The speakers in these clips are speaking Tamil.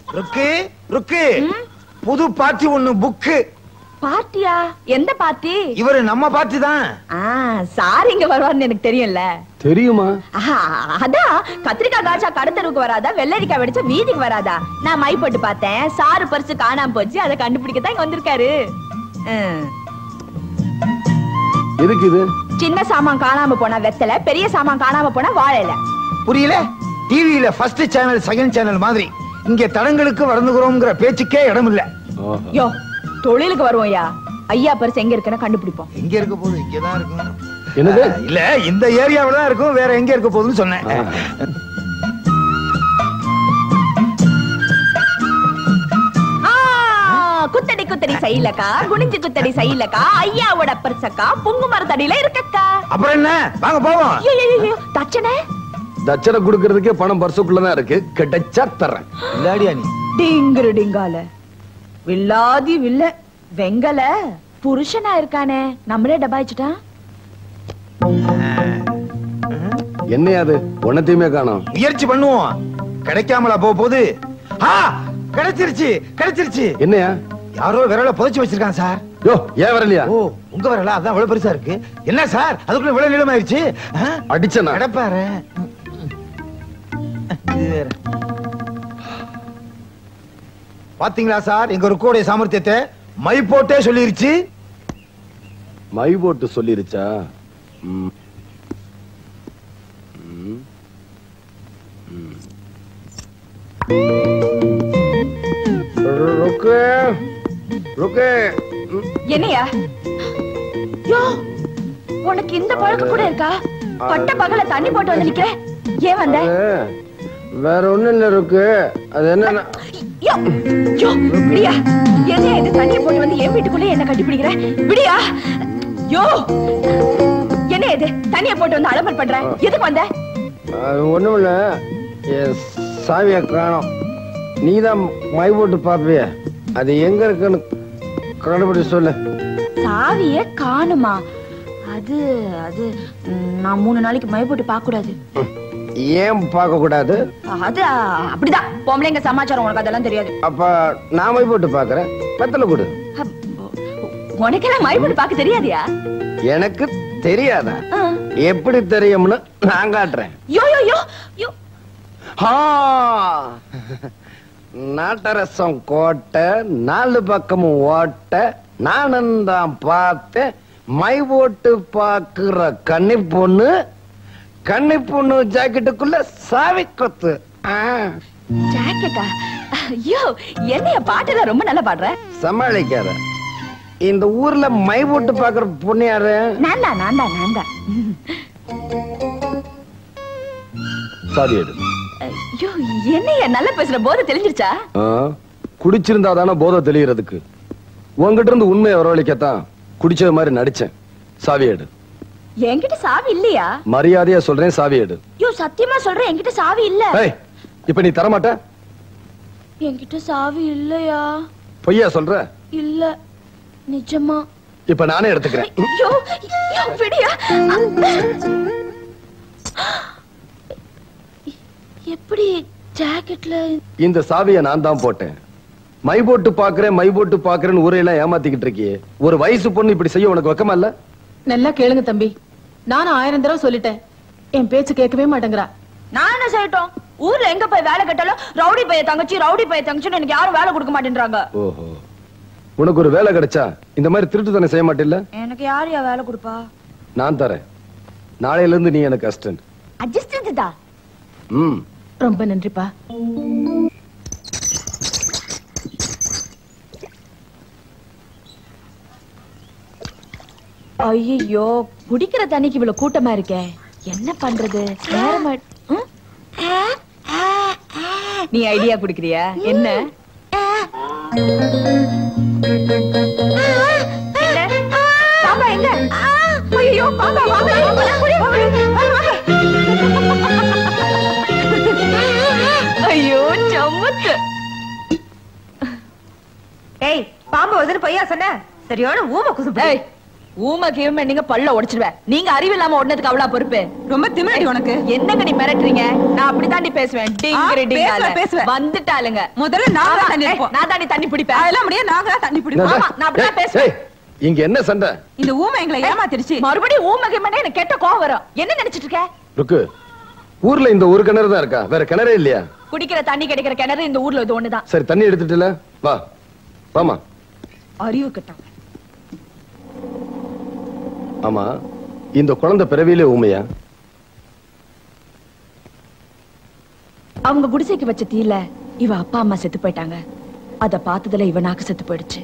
ருக்கு ருக்கு புது பார்ட்டி ஒண்ணு புக்கு பார்ட்டியா எந்த பார்ட்டி இவரு நம்ம பார்ட்டி தான் ஆ சார் இங்க வருவார்னு எனக்கு தெரியும்ல தெரியுமா ஆஹா, அதான் கத்திரிக்காய் காய்ச்சா கடத்தருக்கு வராதா வெள்ளரிக்காய் வெடிச்சா வீதிக்கு வராதா நான் மை போட்டு பார்த்தேன் சாரு பரிசு காணாம போச்சு அதை கண்டுபிடிக்கத்தான் இங்க வந்திருக்காரு ம். எதுக்கு இது சின்ன சாமான் காணாம போனா வெத்தலை பெரிய சாமான் காணாம போனா வாழைல புரியல டிவியில ஃபர்ஸ்ட் சேனல் செகண்ட் சேனல் மாதிரி இங்க தடங்களுக்கு வளர்ந்துகிறோம்ங்கிற பேச்சுக்கே இடம் இல்ல யோ தொழிலுக்கு வருவோம்யா ஐயா பரிசு எங்க இருக்குன்னு கண்டுபிடிப்போம் எங்க இருக்க போகுது இங்கதான் இருக்கும் என்னது ஆ, இல்ல இந்த ஏரியாவில தான் இருக்கும் வேற எங்க இருக்க போகுதுன்னு சொன்னேன் ஆ, குத்தடி குத்தடி சைலக்கா குனிஞ்சு குத்தடி சைலக்கா ஐயாவோட பரிசக்கா புங்கு மரத்தடியில இருக்கக்கா அப்புறம் என்ன வாங்க போவோம் ஐயோ, ஐயோ, ஐயோ, தச்சனே தட்சணை கொடுக்கறதுக்கே பணம் பர்சுக்குள்ளதான் இருக்கு கிடைச்சா தர்றேன் இல்லாடியா நீ டிங்குரு டிங்கால வில்லாதி வில்ல வெங்கல புருஷனா இருக்கானே நம்மளே டபாய்ச்சிட்டா என்னையா அது உன்னத்தையுமே காணோம் முயற்சி பண்ணுவோம் கிடைக்காமலா போக போகுது ஆ கிடைச்சிருச்சு கிடைச்சிருச்சு என்னையா யாரோ விரல புதைச்சு வச்சிருக்கான் சார் யோ ஏன் வரலையா ஓ உங்க விரலா அதான் இவ்வளவு பெருசா இருக்கு என்ன சார் அதுக்குள்ள இவ்வளவு நீளமாயிருச்சு ஆ? அடிச்சனா கிடப்பாரு இது வேற. பாத்தீங்களா சார் எங்க ருக்கோடைய சாமர்த்தியத்தை மை போட்டே சொல்லிருச்சு மை போட்டு சொல்லிருச்சா ம். ம். ம். ருக்கு ருக்கு ம். என்னையா யோ உனக்கு இந்த பழக்கம் கூட இருக்கா பட்ட பகல தண்ணி போட்டு வந்து நிக்கிற ஏன் வந்த அது வேற ஒண்ணும் இல்ல இருக்கு அது என்னன்னா யோ யோ விடியா என்னையா இது தண்ணியை போட்டு வந்து என் வீட்டுக்குள்ள என்ன கட்டிப்பிடிக்கிற விடியா யோ என்ன இது தண்ணியை போட்டு வந்து அலம்பல் பண்ற எதுக்கு வந்த அது ஒண்ணும் இல்ல என் சாவிய காணோம் நீதான் மை போட்டு பாப்பிய அது எங்க இருக்குன்னு கண்டுபிடி சொல்லு சாவிய காணுமா அது அது ம், நான் மூணு நாளைக்கு மை போட்டு பார்க்க கூடாது ஏன் பார்க்க கூடாது அது ஆ, அப்படிதான் பொம்பளைங்க சமாச்சாரம் உனக்கு அதெல்லாம் தெரியாது அப்ப நான் மை போட்டு பாக்குறேன் பெத்தல கொடு அப், உனக்கெல்லாம் மை போட்டு பார்க்க தெரியாதியா எனக்கு தெரியாதா ஆ. எப்படி தெரியும்னு நான் காட்டுறேன் யோ யோ யோ யோ ஆ! நாட்டரசம் கோட்டை நாலு பக்கமும் ஓட்ட நானும் தான் பார்த்தேன் மை போட்டு பாக்குற கன்னி பொண்ணு கன்னி பொண்ணு ஜாக்கெட்டுக்குள்ள சாவி கொத்து ஆ, ஜாக்கெட்டா ஐயோ என்னைய பாட்டெல்லாம் ரொம்ப நல்லா பாடுற சமாளிக்காத இந்த ஊர்ல மை போட்டு பாக்குற பொண்ணு யாரு நான் தான் நான் தான் நான் தான் சாவி எடு ஐயோ என்னைய நல்லா பேசுற போது தெரிஞ்சிருச்சா குடிச்சிருந்தா தானே போதை தெளியறதுக்கு உன்கிட்ட இருந்து உண்மையை வரவழைக்கத்தான் குடிச்சது மாதிரி நடிச்சேன் சாவி எடு என்கிட்ட சாவி இல்லையா மரியாதையா சொல்றேன் சாவி எடு ஐயோ சத்தியமா சொல்றேன் என்கிட்ட சாவி இல்ல ஏய், இப்ப நீ தரமாட்ட என்கிட்ட சாவி இல்லையா பொய்யா சொல்ற இல்ல நிஜமா இப்ப நானே எடுத்துக்கிறேன் ஐயோ ஐயோ விடியா எப்படி ஜாக்கெட்ல இந்த சாவியை நான் தான் போட்டேன் மை போட்டு பாக்குறேன் மை போட்டு பாக்குறேன்னு ஊரையெல்லாம் ஏமாத்திக்கிட்டு இருக்கியே ஒரு வயசு பொண்ணு இப்படி செய்ய உனக்கு வெக்கமா இல்ல நல்லா கேளுங்க தம்பி நானும் ஆயிரம் தடவை சொல்லிட்டேன் என் பேச்சு கேட்கவே மாட்டேங்கிறா நான் என்ன செய்யட்டும் ஊர்ல எங்க போய் வேலை கேட்டாலும் ரவுடி பைய தங்கச்சி ரவுடி பைய தங்கச்சின்னு எனக்கு யாரும் வேலை கொடுக்க மாட்டேன்றாங்க ஓஹோ உனக்கு ஒரு வேலை கிடைச்சா இந்த மாதிரி திருட்டு தானே செய்ய மாட்டில்ல எனக்கு யார் யா வேலை கொடுப்பா நான் தரேன் நாளையில இருந்து நீ எனக்கு அசிஸ்டன்ட் அட்ஜஸ்ட் தான் ம் ரொம்ப நன்றிப்பா ஐயோ குடிக்கிற தண்ணிக்கு இவ்வளவு கூட்டமா இருக்கே என்ன பண்றது நேரமா ம்? நீ ஐடியா குடுக்கிறியா என்ன என்ன? பாப்பா எங்க ஐயோ பாப்பா வாங்க வாங்க, வாங்க, வாங்க, வாங்க. ஐயோ சம்மத்து ஏய் பாம்பு வருதுன்னு பொய்யா சொன்ன சரியான ஊம குசுப்பு ஏய் ஊமை கீமை நீங்க பல்ல உடைச்சிடுவேன் நீங்க அறிவு இல்லாம ஓடுனதுக்கு அவ்வளவு பொறுப்பு ரொம்ப திமிரடி உனக்கு என்னங்க நீ மிரட்டுறீங்க நான் அப்படித்தாண்டி பேசுவேன் டிங்கிரி ஆ, டிங்கால. பேசுவேன், பேசுவேன். வந்துட்டாளுங்க முதல்ல நான் ஆமா, தான் தண்ணி ஏய், எடுப்போம். நான் தாண்டி தண்ணி பிடிப்பேன் அதெல்லாம் முடியாது நாங்க தான் தண்ணி பிடிப்போம் ஆமா, நான் அப்படிதான் ஏய், பேசுவேன். ஏய், இங்க என்ன சண்டை இந்த ஊமை எங்களை ஏமாத்திருச்சு மறுபடியும் ஊமை கீமைன்னா எனக்கு கெட்ட கோவம் வரும் என்ன நினைச்சிட்டு இருக்க ருக்கு ஊர்ல இந்த ஒரு கிணறு தான் இருக்கா வேற கிணறே இல்லையா குடிக்கிற தண்ணி கிடைக்கிற கிணறு இந்த ஊர்ல இது ஒண்ணுதான் சரி தண்ணி எடுத்துட்டுல வா வாமா அறிவு கிட்டம் ஆமா இந்த குழந்தை பிறவியிலே ஊமையா அவங்க குடிசைக்கு வச்ச தீல இவ அப்பா அம்மா செத்து போயிட்டாங்க அத பார்த்ததுல இவ நாக்கு செத்து போயிடுச்சு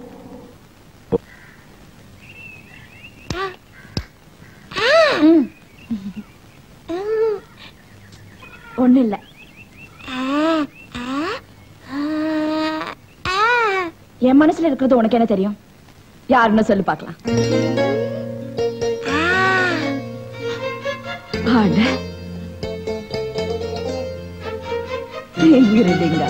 ஒண்ணு இல்ல என் மனசுல இருக்கிறது உனக்கு என்ன தெரியும் யாருன்னு சொல்லு பார்க்கலாம் அட எங்கிருந்தீங்க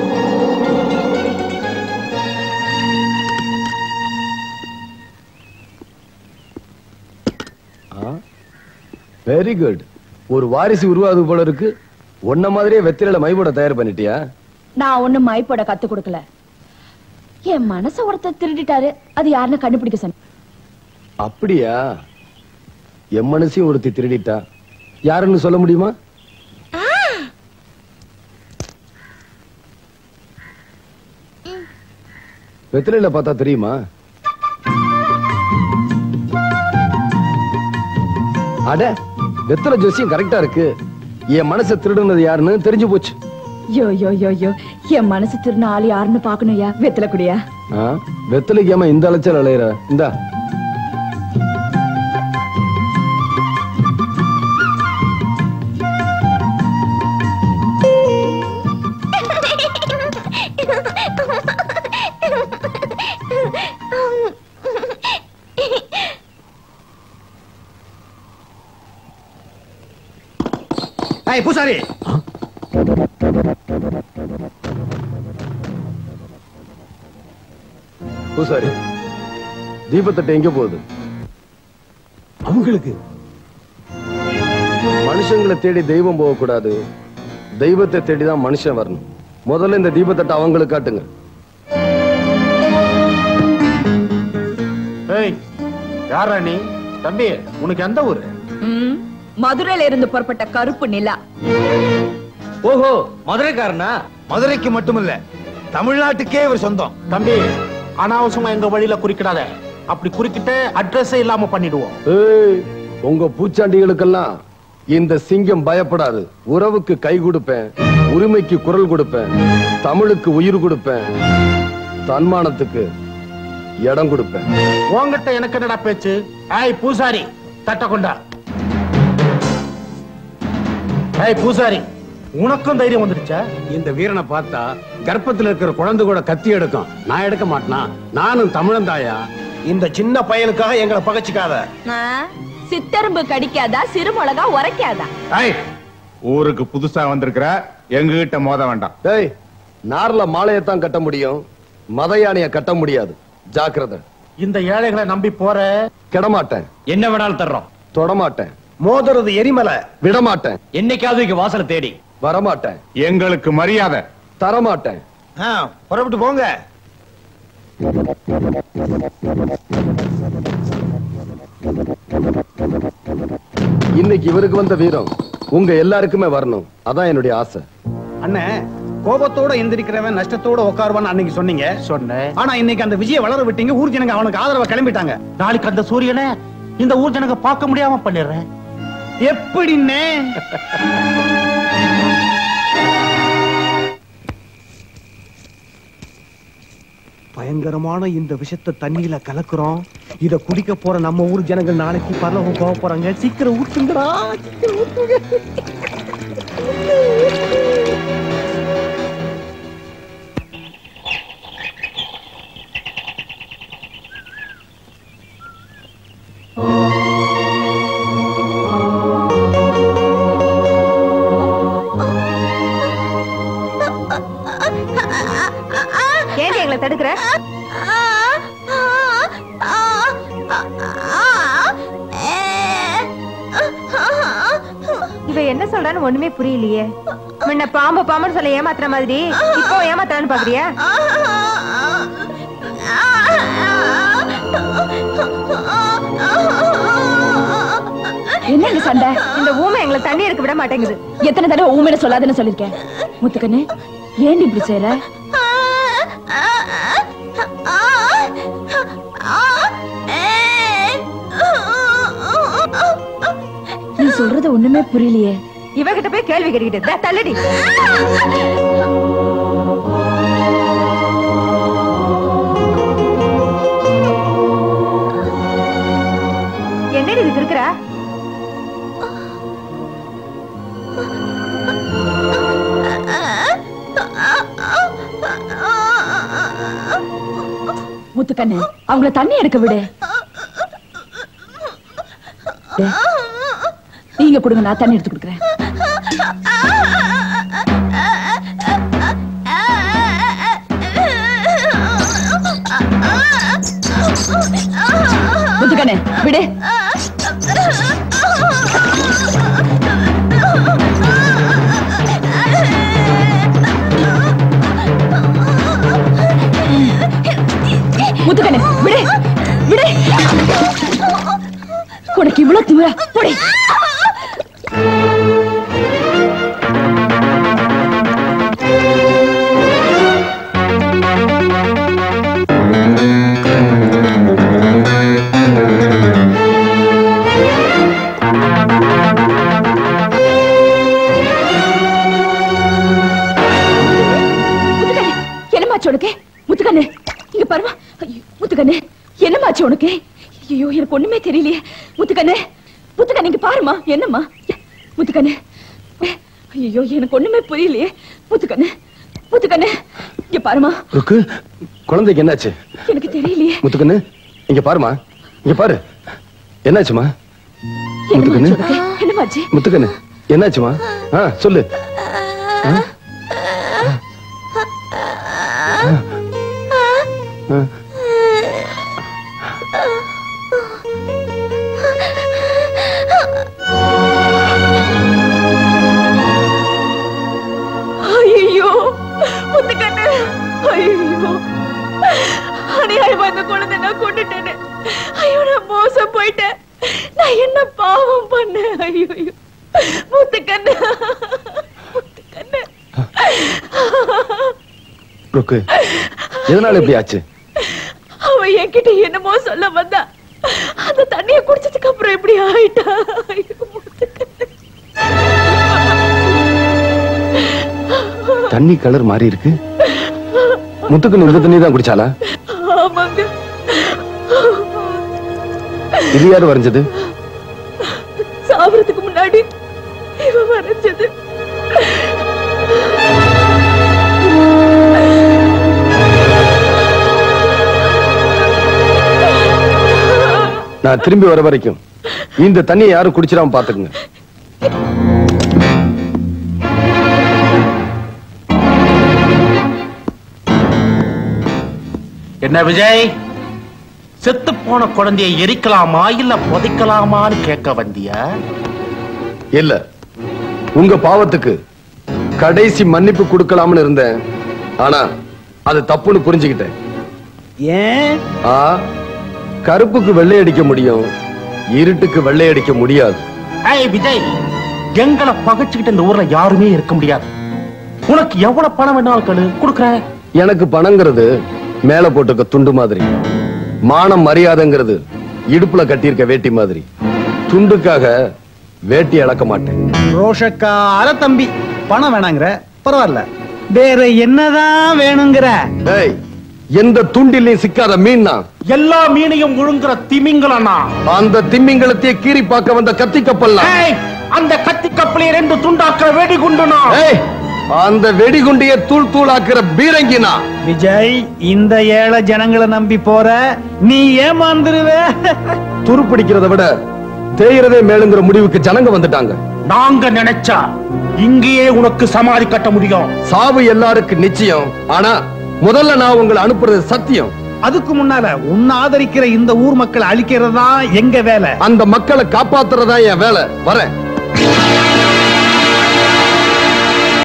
வெரி குட் ஒரு வாரிசு உருவாது போல இருக்கு உன்ன மாதிரியே வெத்திரையில மைபோட தயார் பண்ணிட்டியா நான் ஒண்ணு மைப்போட கத்து கொடுக்கல என் மனச ஒருத்தர் திருடிட்டாரு அது யாருன்னு கண்டுபிடிக்க சொன்ன அப்படியா என் மனசையும் ஒருத்தி திருடிட்டா யாருன்னு சொல்ல முடியுமா வெத்திரையில பார்த்தா தெரியுமா அட வெத்தலை ஜோசியம் கரெக்டா இருக்கு என் மனசை திருடுனது யாருன்னு தெரிஞ்சு போச்சு யோ யோ யோ யோ என் மனசு திருடின ஆள் யாருன்னு பாக்கணும்யா வெத்தல குடியா ஆ? வெத்தலைக்கு ஏமா இந்த அலைச்சல் அலையிற இந்தா ஏய் பூசாரி பூசாரி தீபத்தட்டை எங்க போகுது அவங்களுக்கு மனுஷங்களை தேடி தெய்வம் போகக்கூடாது தெய்வத்தை தேடி தான் மனுஷன் வரணும் முதல்ல இந்த தீபத்தட்டை அவங்களுக்கு காட்டுங்க ஏய் யாரா நீ தம்பி உனக்கு எந்த ஊரு ம், மதுரையில இருந்து புறப்பட்ட கருப்பு நிலா ஓஹோ மதுரைக்காரனா மதுரைக்கு மட்டுமில்ல தமிழ்நாட்டுக்கே இவர் சொந்தம் தம்பி அனாவசியமா எங்க வழியில குறிக்கிடாத அப்படி குறிக்கிட்டு அட்ரஸே இல்லாம பண்ணிடுவோம் ஏய் உங்க பூச்சாண்டிகளுக்கெல்லாம் இந்த சிங்கம் பயப்படாது உறவுக்கு கை கொடுப்பேன் உரிமைக்கு குரல் கொடுப்பேன் தமிழுக்கு உயிர் கொடுப்பேன் தன்மானத்துக்கு இடம் கொடுப்பேன் உன்கிட்ட எனக்கு என்னடா பேச்சு ஏய் பூசாரி தட்ட கொண்டா ஏய் பூசாரி உனக்கும் தைரியம் வந்துடுச்சா இந்த வீரனை பார்த்தா கர்ப்பத்துல இருக்கிற குழந்தை கூட கத்தி எடுக்கும் நான் எடுக்க மாட்டேனா நானும் தமிழன் தாயா இந்த சின்ன பையனுக்காக எங்களை பகச்சிக்காத ஆ, சித்தரும்பு கடிக்காதா சிறுமிளகா உரைக்காதா ஏய் ஊருக்கு புதுசா வந்திருக்கிற எங்ககிட்ட மோத வேண்டாம் டேய் நார்ல மாலையத்தான் கட்ட முடியும் மத யானைய கட்ட முடியாது ஜாக்கிரதை இந்த ஏழைகளை நம்பி போற கெடமாட்டேன் என்ன வேணாலும் தர்றோம் தொடமாட்டேன் மோதுறது எரிமலை விடமாட்டேன் என்னைக்காவது இங்க வாசலை தேடி வரமாட்டேன் எங்களுக்கு மரியாதை தரமாட்டேன் ஆ, புறப்பட்டு போங்க இன்னைக்கு இவருக்கு வந்த வீரம் உங்க எல்லாருக்குமே வரணும் அதான் என்னுடைய ஆசை அண்ணே கோபத்தோட எந்திரிக்கிறவன் நஷ்டத்தோட உட்காருவான்னு அன்னைக்கு சொன்னீங்க சொன்னேன் ஆனா இன்னைக்கு அந்த விஜய வளர விட்டீங்க ஊர் ஜனங்க அவனுக்கு ஆதரவா கிளம்பிட்டாங்க நாளைக்கு அந்த சூரியனை இந்த ஊர் ஜனங்க பார்க்க முடியாம பண்ணிடுறேன் எப்படின்னே பயங்கரமான இந்த விஷத்தை தண்ணியில கலக்குறோம் இத குடிக்க போற நம்ம ஊர் ஜனங்கள் நாளைக்கு பரலவம் போக போறாங்க சீக்கிரம் ஊத்துங்கடா சீக்கிரம் ஊத்துங்க ஏன் எங்களை தடுக்கிற சொல்றான்னு ஒண்ணுமே புரியலையே முன்ன பாம்பு பாம்புன்னு சொல்ல ஏமாத்துற மாதிரி இப்போ ஏமாத்துறான்னு பாக்குறியா என்னங்க சண்டை இந்த ஊமை எங்களை தண்ணி எடுக்க விட மாட்டேங்குது எத்தனை தடவை ஊமையில சொல்லாதுன்னு சொல்லிருக்கேன் முத்துக்கண்ணு ஏன் இப்படி செய்யற நீ சொல்றது ஒண்ணுமே புரியலையே இவகிட்ட போய் கேள்வி கேட்டுக்கிட்டு "தா, தள்ளுடி என்னடி இதுக்கு இருக்கிற முத்துக்கண்ணு அவங்கள தண்ணி எடுக்க விடு டேய், நீங்க கொடுங்க நான் தண்ணி எடுத்து கொடுக்குறேன் முத்துக்கண்ணு விடு முத்துக்கண்ணு விடு விடு உனக்கு இவ்வளவு திமிரா போடி முத்துக்கண்ணு என்னமாச்சு உனக்கு முத்துக்கண்ணு இங்க பாருமா ஐயோ, முத்துக்கண்ணு என்னமாச்சு உனக்கு ஐயோ எனக்கு ஒண்ணுமே தெரியலையே முத்துக்கண்ணு முத்துக்கண்ணு இங்க பாருமா என்னம்மா முத்துக்கண்ணு ஐயோ எனக்கு ஒண்ணுமே புரியலையே முத்துக்கண்ணு முத்துக்கண்ணு இங்க பாருமா ருக்கு குழந்தைக்கு என்னாச்சு எனக்கு தெரியலையே முத்துக்கண்ணு இங்க பாருமா இங்க பாரு என்னாச்சுமா என்னமாச்சு உனக்கு என்னமாச்சு முத்துக்கண்ணு என்னாச்சுமா ஆ சொல்லு ஆ? ஆ. ஐயோ முத்துக்கண்ணு ஐயோ அநியாயமா அந்த குழந்தை நான் கொண்டுட்டேன்னு ஐயோ நான் மோசம் போயிட்டேன் நான் என்ன பாவம் பண்ணேன் ஐயோ ஐயோ. முத்துக்கண்ணு முத்துக்கண்ணு ருக்கு எதனால இப்படி ஆச்சு அவ என்கிட்ட என்னமோ சொல்ல வந்தா அந்த தண்ணிய குடிச்சதுக்கு அப்புறம் இப்படி ஆயிட்டா ஐயோ முத்துக்கண்ணு தண்ணி கலர் மாறி இருக்கு முத்துக்கண்ணு இந்த தண்ணி தான் குடிச்சாளா ஆமாங்க இது யாரு வரைஞ்சது சாவறதுக்கு முன்னாடி இவ வரைஞ்சது நான் திரும்பி வர வரைக்கும் இந்த தண்ணியை யாரும் குடிச்சிடாம பாத்துக்குங்க என்ன விஜய் செத்து போன குழந்தையை எரிக்கலாமா இல்ல புதைக்கலாமான்னு கேட்க வந்தியா இல்ல உங்க பாவத்துக்கு கடைசி மன்னிப்பு கொடுக்கலாம்னு இருந்தேன் ஆனா அது தப்புன்னு புரிஞ்சுக்கிட்டேன் ஏன் ஆ கருப்புக்கு வெள்ளை அடிக்க முடியும் இருட்டுக்கு வெள்ளை அடிக்க முடியாது ஏய் விஜய் எங்களை பகைச்சுக்கிட்டு இந்த ஊர்ல யாருமே இருக்க முடியாது உனக்கு எவ்வளவு பணம் வேணாலும் கழு கொடுக்குறேன் எனக்கு பணங்கிறது மேல போட்டுக்க துண்டு மாதிரி மானம் மரியாதைங்கிறது இடுப்புல கட்டியிருக்க வேட்டி மாதிரி துண்டுக்காக வேட்டி இழக்க மாட்டேன் ரோஷக்கார தம்பி பணம் வேணாங்கிற பரவாயில்ல வேற என்னதான் வேணுங்கிற டேய் எந்த துண்டிலையும் சிக்காத மீன் தான் எல்லா மீனையும் முழுங்குற திமிங்கலனா அந்த திமிங்கலத்தையே கீறி பார்க்க வந்த கத்தி கப்பல் ஏய் அந்த கத்தி கப்பலை ரெண்டு துண்டாக்குற வெடிகுண்டுனா ஏய் அந்த வெடிகுண்டிய தூள் தூளாக்குற பீரங்கினா விஜய் இந்த ஏழை ஜனங்களை நம்பி போற நீ ஏமாந்துருவ துருப்பிடிக்கிறத விட தேய்றதே மேலுங்கிற முடிவுக்கு ஜனங்க வந்துட்டாங்க நாங்க நினைச்சா இங்கேயே உனக்கு சமாதி கட்ட முடியும் சாவு எல்லாருக்கும் நிச்சயம் ஆனா முதல்ல நான் உங்களை அனுப்புறது சத்தியம் அதுக்கு முன்னால உன்னை ஆதரிக்கிற இந்த ஊர் மக்களை அழிக்கிறது தான் எங்க வேலை அந்த மக்களை காப்பாத்துறதா என் வேலை வரேன்